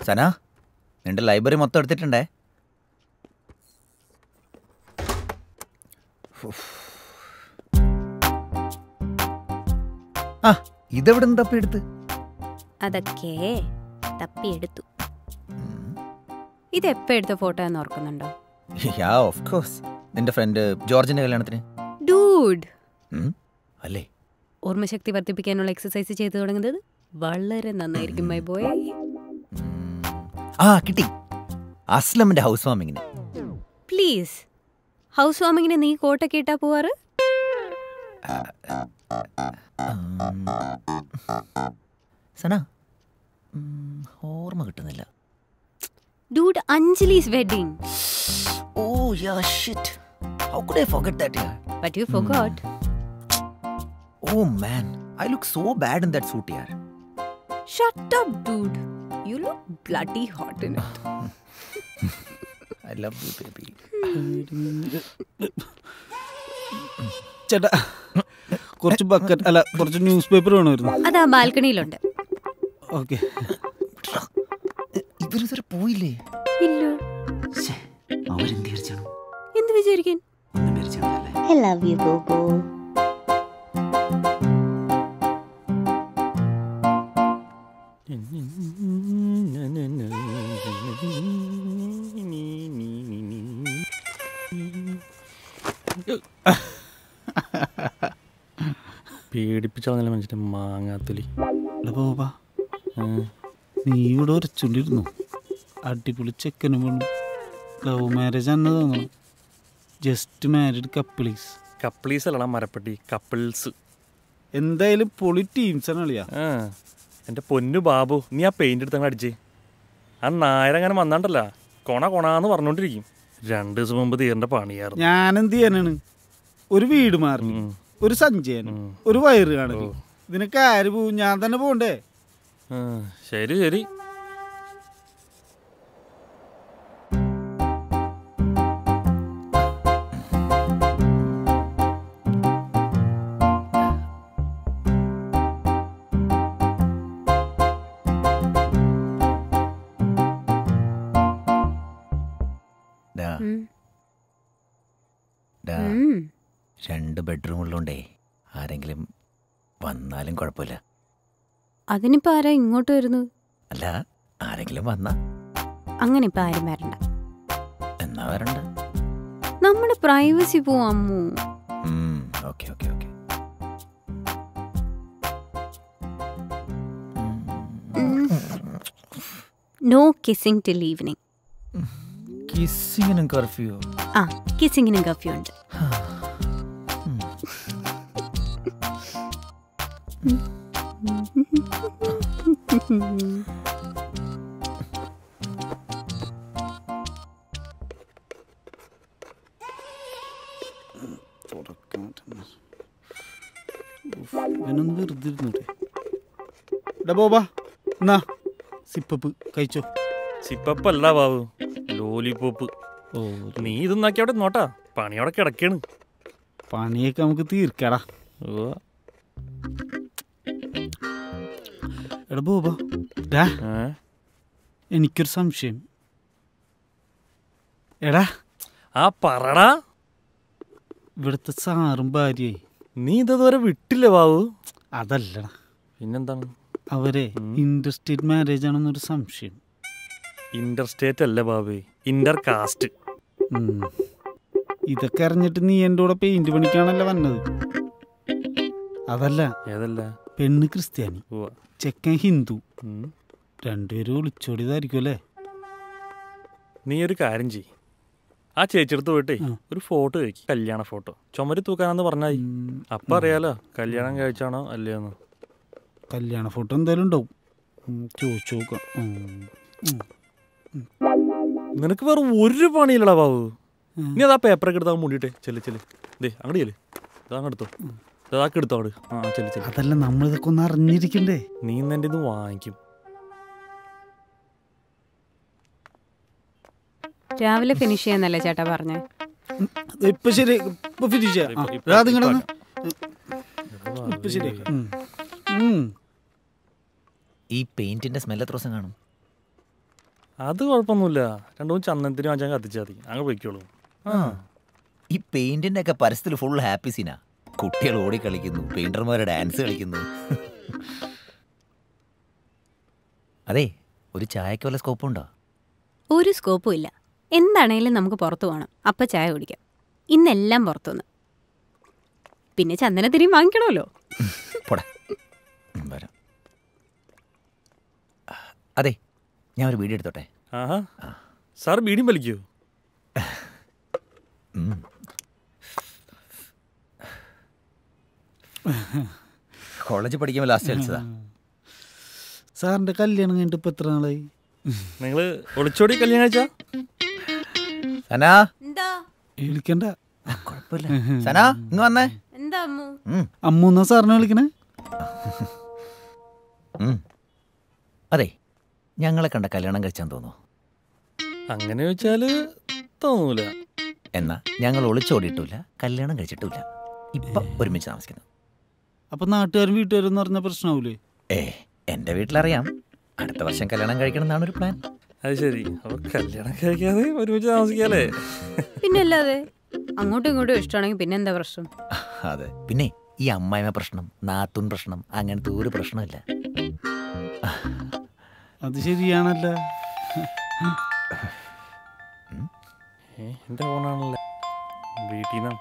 സന നിന്റെ ലൈബ്രറി മൊത്തം എടുത്തിട്ടുണ്ടേ ഉഫ്. ആ ഇതെവിടെ നിന്ന് തപ്പിയെടുത്ത് അതൊക്കെ തപ്പിയെടുത്തു ഇത് എപ്പോ എടുത്ത ഫോട്ടോ എന്ന് ഓർക്കുന്നുണ്ടോ യാ ഓഫ് കോഴ്സ് നിന്റെ ഫ്രണ്ട് ജോർജിന്റെ കല്യാണത്തിന് ഡൂഡ് ഉം, അല്ലേ ഓർമ്മശക്തി വർദ്ധിപ്പിക്കാനുള്ള എക്സസൈസ് ചെയ്തു തുടങ്ങുന്നത് വളരെ നന്നായിരിക്കും മൈ ബോയ് ഉം. ആ കിട്ടി അസ്ലമിന്റെ ഹൗസ് വാമിങ്ങിന് പ്ലീസ് ഹൗസ് വാമിങ്ങിന് നീ കോട്ടൊക്കെ ഇട്ടാ പോവാറ് സന ഉം, ഓർമ്മ കിട്ടുന്നില്ല dude Anjali's wedding oh ya shit how could I forget that യാർ but you forgot oh man I look so bad in that suit യാർ shut up dude you look bloody hot in I love you baby ചേട്ടാ കുറച്ച് bucket അല്ല കുറച്ച് news paper വേണമായിരുന്നു അതാ ബാൽക്കണിയിലുണ്ട് okay ഇവരിതുവരെ പോയില്ലേ ഇല്ലോ അവരെന്ത് വിചാരിച്ചാണ് എന്ത് വിചാരിക്കാൻ ഒന്നും വിചാരിച്ചാണല്ലേ I love you, Boo Boo. പേടിപ്പിച്ചാൽ മനുഷ്യൻ്റെ മാങ്ങാത്തൊലി പോവാ നീ ഇവിടെ ഉരച്ചുകൊണ്ടിരുന്നു അടിപൊളി ചെക്കനും വേണം ലവ് മാരേജ് ആണെന്ന് തോന്നണം ജസ്റ്റ് മാരീഡ് കപ്പിളീസ് കപ്പിൾസ് അല്ലടാ മരപ്പെട്ടി കപ്പിൾസ് എന്തായാലും പൊളി ടീംസ് ആണ് അളിയാ ആ എൻ്റെ പൊന്നു ബാബു നീ ആ പെയിന്റ് എടുത്തങ്ങ് അടിച്ചേ ആ നായരങ്ങനെ വന്നാണ്ടല്ല കൊണ കൊണാന്ന് പറഞ്ഞോണ്ടിരിക്കും രണ്ട് ദിവസം മുമ്പ് തീരേണ്ട പണിയായിരുന്നു ഞാനെന്ത് ചെയ്യാനാണ് ഒരു വീട് മാറി ഉം. ഒരു സഞ്ചയനം ഉം. ഒരു വയറ് കാണല് ഓ. ഇതിനൊക്കെ ആര് പോവും ഞാൻ തന്നെ പോണ്ടേ ആ, ശരി ശരി ഡാ, ഉം. ഡാ, ഉം. രണ്ട് ബെഡ്റൂം ഉള്ളോണ്ടേ ആരെങ്കിലും വന്നാലും കുഴപ്പമില്ല അതിനിപ്പോ ആരാ ഇങ്ങോട്ട് വരുന്നു അല്ല ആരെങ്കിലും വന്നാ അങ്ങനെ ഇപ്പൊ ആരും വരണ്ട എന്നാ വരണ്ട നമ്മുടെ പ്രൈവസി പോവും Ammu okay okay okay no kissing till evening കിസ്സിങ്ങിനും കർഫ്യൂ ആ കിസിങ്ങിനും കഫ്യൂ ഉണ്ട് ഇവനൊന്ന് വെറുതെ ഇരുന്നൂടെ എടാ ബോബാ എന്നാ സിപ്പപ്പ് കഴിച്ചോ സിപ്പപ്പല്ല ബാബു ലോലിപോപ്പ് ഓ നീ ഇതൊന്നാക്കി അവിടെ നോട്ടാ പണി അവിടെ കിടക്കാണ് പണിയൊക്കെ നമുക്ക് തീർക്കാടാ ഓ എടാ ബോബാ ഡാ ഏ? എനിക്കൊരു സംശയം എടാ ആ പറടാ ഇവിടുത്തെ സാറും ഭാര്യയെ നീ ഇതുവരെ വിട്ടില്ല ബാബു അതല്ലടാ പിന്നെന്താണ് അവരെ ഇൻഡർസ്റ്റേറ്റ് മാരേജ് ആണെന്നൊരു സംശയം ഇന്റർസ്റ്റേറ്റ് അല്ല ബാബു ഇന്റർ കാസ്റ്റ് ഉം. ഇതൊക്കെ അറിഞ്ഞിട്ട് നീ എൻ്റെ കൂടെ പെയിന്റ് പണിക്കാണല്ലോ വന്നത് അതല്ല ഏതല്ല പെണ്ണ് ക്രിസ്ത്യാനി ഉവ്വ. ചെക്കൻ ഹിന്ദു ഉം. രണ്ടുപേരും ഒളിച്ചോടിയതായിരിക്കും അല്ലേ നീ ഒരു കാര്യം ചെയ് ആ ചേച്ചിയെടുത്ത് പോയിട്ടേ ആ. ഒരു ഫോട്ടോ കഴിക്കും കല്യാണ ഫോട്ടോ ചുമര് തൂക്കാനാന്ന് പറഞ്ഞാൽ ഉം, അപ്പൊ അറിയാലോ കല്യാണം കഴിച്ചാണോ അല്ലയോന്ന് കല്യാണ ഫോട്ടോ എന്തായാലും ഉണ്ടാവും ഉം, ചോദിച്ചു നോക്കാം ഉം. ഉം. നിനക്ക് വേറെ ഒരു പണിയില്ലടാ ബാബു ഉം. നീ അതാ പേപ്പറൊക്കെ എടുത്താൽ മുടിയിട്ടെ ചെല്ല് ചെല്ല് ദേ അങ്ങോട്ട് ചെല്ല് ഇതാ അങ്ങ് എടുത്തോ ഇതാക്കി എടുത്തോ അങ്ങോട്ട് ആ ചെല്ല് ചെല്ല് അതല്ല നമ്മൾ ഇതൊക്കെ ഒന്ന് അറിഞ്ഞിരിക്കണ്ടേ നീ ഇന്ന് എൻ്റെ ഇത് വാങ്ങിക്കും രാവിലെ ഫിനിഷ് ചെയ്യാന്നല്ലേ ചേട്ടാ പറഞ്ഞേ ഇത് ഇപ്പൊ ശരി ഇപ്പൊ ഫിനിഷ് ചെയ്യാം ഇപ്പൊ- ആ, ഇപ്പൊ- ദാ അതിങ്ങട് ഇപ്പൊ വന്ന്. ഇപ്പൊ ശരി ഉം. ഉം. ഈ പെയിന്റിന്റെ സ്മെൽ എത്ര ദിവസം കാണും അത് കുഴപ്പമൊന്നുമില്ല രണ്ടു മൂന്ന് ചന്ദനത്തിന് വാങ്ങിച്ചാൽ കത്തിച്ചാൽ മതി അങ്ങ് പൊയ്ക്കോളൂ ആ ഈ പെയിന്റിന്റെ ഒക്കെ പരസ്യത്തിൽ ഫുൾ ഹാപ്പി സീനാ കുട്ടികൾ ഓടി കളിക്കുന്നു പെയിന്റർമാർ ഡാൻസ് കളിക്കുന്നു അതെ ഒരു ചായക്ക് വല്ല സ്കോപ്പ് ഉണ്ടോ ഒരു സ്കോപ്പും ഇല്ല എന്താണേലും നമുക്ക് പുറത്തു പോകണം അപ്പം ചായ കുടിക്കാം ഇന്നെല്ലാം പുറത്തുനിന്ന് പിന്നെ ചന്ദനത്തിരിയും വാങ്ങിക്കണമല്ലോ പോടാ ഉം, വരാം അതെ ഞാൻ ഒരു വീഡിയോ എടുത്തോട്ടെ ആഹാ സാർ ബീഡിയും വലിക്കോ ഉം. കോളേജിൽ പഠിക്കുമ്പോൾ ലാസ്റ്റ് കളിച്ചതാ സാറിന്റെ കല്യാണം കഴിഞ്ഞിട്ട് ഇപ്പൊ എത്ര നാളായി നിങ്ങൾ ഒളിച്ചോടി കല്യാണം കഴിച്ചാ സനാ എന്താ വിളിക്കണ്ട കുഴപ്പമില്ല സനാ ഇന്ന് വന്നേ എന്താ അമ്മു ഉം, അമ്മൂന്നാ സാറിനെ വിളിക്കണേ ഉം. അതെ ഞങ്ങളെ കണ്ട കല്യാണം കഴിച്ചാൻ തോന്നുന്നു അങ്ങനെ ചോദിച്ചാല് തോന്നൂല എന്നാ ഞങ്ങൾ ഒളിച്ചോടിയിട്ടില്ല കല്യാണം കഴിച്ചിട്ടില്ല ഇപ്പൊ ഒരുമിച്ച് താമസിക്കുന്നു അപ്പൊ നാട്ടുകാരും വീട്ടുകാരും എന്ന് പറഞ്ഞ പ്രശ്നമാവൂലേ ഏ എന്റെ വീട്ടിലറിയാം അടുത്ത വർഷം കല്യാണം കഴിക്കണം എന്നാണ് ഒരു പ്ലാൻ അത് ശരി അപ്പൊ കല്യാണം കഴിക്കാതെ ഒരുമിച്ച് താമസിക്കാല്ലേ പിന്നല്ലാതെ അങ്ങോട്ടും ഇങ്ങോട്ടും ഇഷ്ടമാണെങ്കിൽ പിന്നെ എന്താ പ്രശ്നം അതെ പിന്നെ ഈ അമ്മായിമ പ്രശ്നം നാത്തൂൻ പ്രശ്നം അങ്ങനത്തെ ഒരു പ്രശ്നമില്ല അത് ശരിയാണല്ല ഏ, എന്റെ ഫോണാണല്ലേ വീട്ടിൽ നിന്നാണ്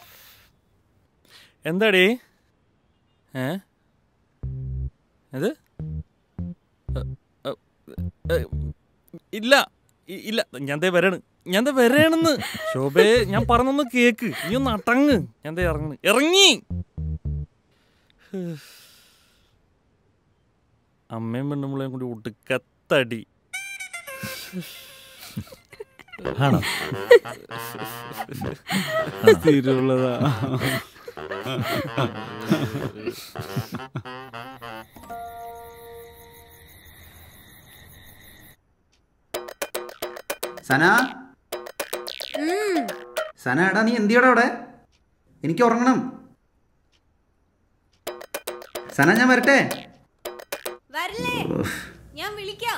എന്താടി ഏ ഇത് എ, എ, എ, ഇല്ല ഇ- ഇല്ല ഞാൻ ദേ വരാണ് ഞാൻ ദേ വരാണെന്ന് ശോഭേ ഞാൻ പറഞ്ഞൊന്ന് കേക്ക് നീ ഒന്ന് അടങ്ങ് ഞാൻ ദേ ഇറങ്ങണ് ഇറങ്ങി അമ്മയും പെണ്ണുമ്പളെയും കൂടി ഒടുക്കത്തടി ആണോ സ്ഥിരമുള്ളതാ സന സന എടാ നീ എന്തിയടാ അവിടെ എനിക്ക് ഉറങ്ങണം സന ഞാൻ വരട്ടെ വരല്ലേ ഞാൻ വിളിക്കാം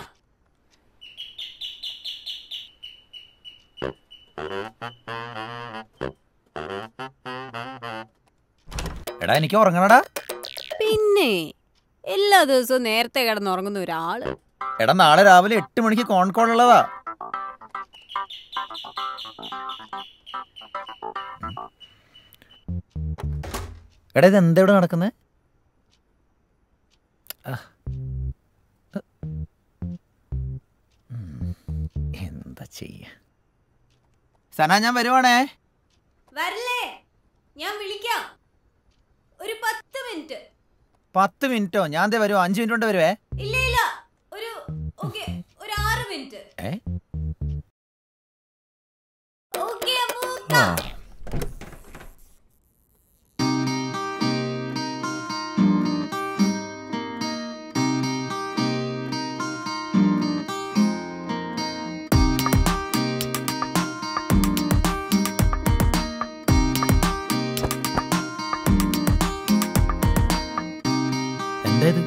എടാ എനിക്ക് ഉറങ്ങണടാ പിന്നെ എല്ലാ ദിവസവും നേരത്തെ കിടന്നുറങ്ങുന്ന ഒരാള് എടാ നാളെ രാവിലെ എട്ട് മണിക്ക് കോൺ കോൾ ഉള്ളതാ എടാ ഇത് എന്താ ഇവിടെ നടക്കുന്നത് എന്താ ചെയ്യ സന ഞാൻ വരുവാണേ വരല്ലേ ഞാൻ വിളിക്കാം ഒരു പത്ത് മിനിറ്റ് പത്ത് മിനിറ്റോ ഞാൻ ദേ വരുമോ അഞ്ച് മിനിറ്റ് കൊണ്ട് വരുവേ ഇല്ല ഇല്ല ഒരു ഓക്കെ ഒരു ആറ് മിനിറ്റ് ഏ ഓക്കെ ആ. എന്താ ഇത്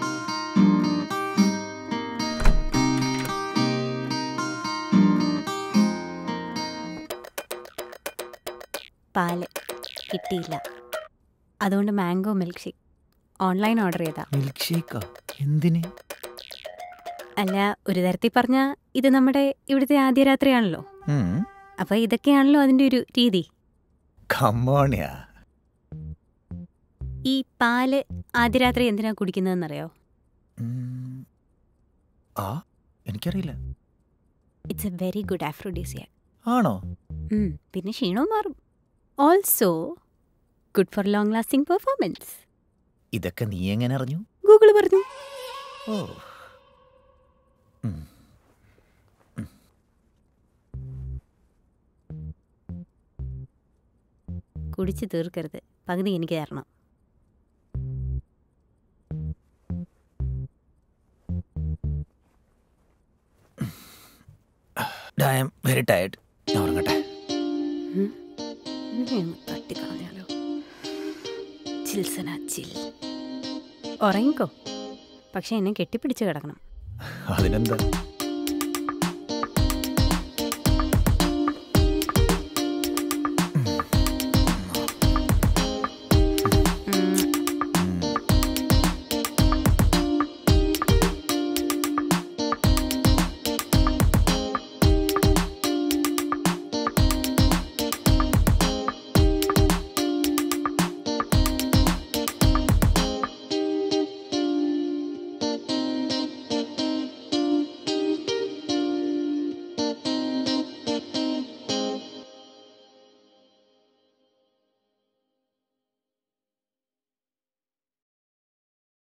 പാല് കിട്ടിയില്ല അതുകൊണ്ട് mango milk shake online order ചെയ്താ മിൽക്ക് ഷേക്കാ എന്തിന് അല്ല ഒരു തരത്തിൽ പറഞ്ഞ ഇത് നമ്മുടെ ഇവിടുത്തെ ആദ്യ രാത്രിയാണല്ലോ ഉം. അപ്പൊ ഇതൊക്കെയാണല്ലോ അതിന്റെ ഒരു രീതി കമ്മോണിയാ ഈ പാല് ആദ്യ രാത്രി എന്തിനാ കുടിക്കുന്നതെന്നറിയോ ഉം. ആ എനിക്കറിയില്ല it's a very good aphrodisiac ആണോ പിന്നെ ക്ഷീണവും മാറും also good for long lasting performance ഇതൊക്കെ നീ എങ്ങനെ അറിഞ്ഞു ഗൂഗിൾ പറഞ്ഞു ഓ ഉം. കുടിച്ച് തീർക്കരുത് പകുതി എനിക്ക് തരണം ഐ ആം വെരി ടയർഡ് ഞാൻ ഉറങ്ങട്ടെ ഇനി ഒന്ന് തട്ടിക്കളഞ്ഞാലോ ചിൽസന ചിൽ ഉറങ്ങിക്കോ പക്ഷെ എന്നെ കെട്ടിപ്പിടിച്ച് കിടക്കണം അതിനെന്താ